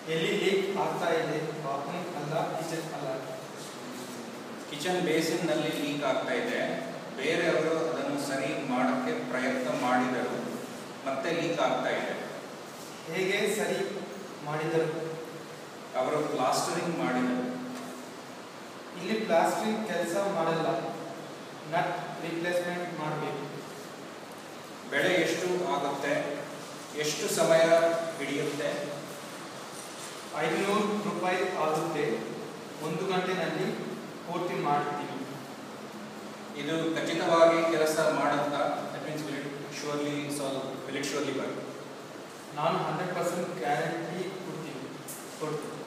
ಎಲ್ಲಿ ಲೀಕ್ ಆಗ್ತಾ ಇದೆ ಬಾತ್ರೂಮ್ ಅಲ್ಲ ಕಿಚನ್ ಅಲ್ಲ ಕಿಚನ್ ಬೇಸಿನ್ನಲ್ಲಿ ಲೀಕ್ ಆಗ್ತಾ ಇದೆ ಬೇರೆಯವರು ಅದನ್ನು ಸರಿ ಮಾಡೋಕ್ಕೆ ಪ್ರಯತ್ನ ಮಾಡಿದರು ಮತ್ತೆ ಲೀಕ್ ಆಗ್ತಾ ಇದೆ ಹೇಗೆ ಸರಿ ಮಾಡಿದರು ಅವರು ಪ್ಲಾಸ್ಟರಿಂಗ್ ಮಾಡಿದರು ಇಲ್ಲಿ ಪ್ಲಾಸ್ಟಿಕ್ ಕೆಲಸ ಮಾಡಲ್ಲ ನಟ್ ರಿಪ್ಲೇಸ್ಮೆಂಟ್ ಮಾಡಬೇಕು ಬೆಳೆ ಎಷ್ಟು ಆಗುತ್ತೆ ಎಷ್ಟು ಸಮಯ ಹಿಡಿಯುತ್ತೆ ಐದುನೂರು ರೂಪಾಯಿ ಆಗುತ್ತೆ ಒಂದು ಗಂಟೆನಲ್ಲಿ ಪೂರ್ತಿ ಮಾಡ್ತೀವಿ ಇದು ಖಚಿತವಾಗಿ ಕೆಲಸ ಮಾಡುತ್ತಾ that means will it surely solve will it surely work ನಾನು ಹಂಡ್ರೆಡ್ ಪರ್ಸೆಂಟ್ ಗ್ಯಾರಂಟಿ ಕೊಡ್ತೀನಿ ಕೊಡ್ತೀನಿ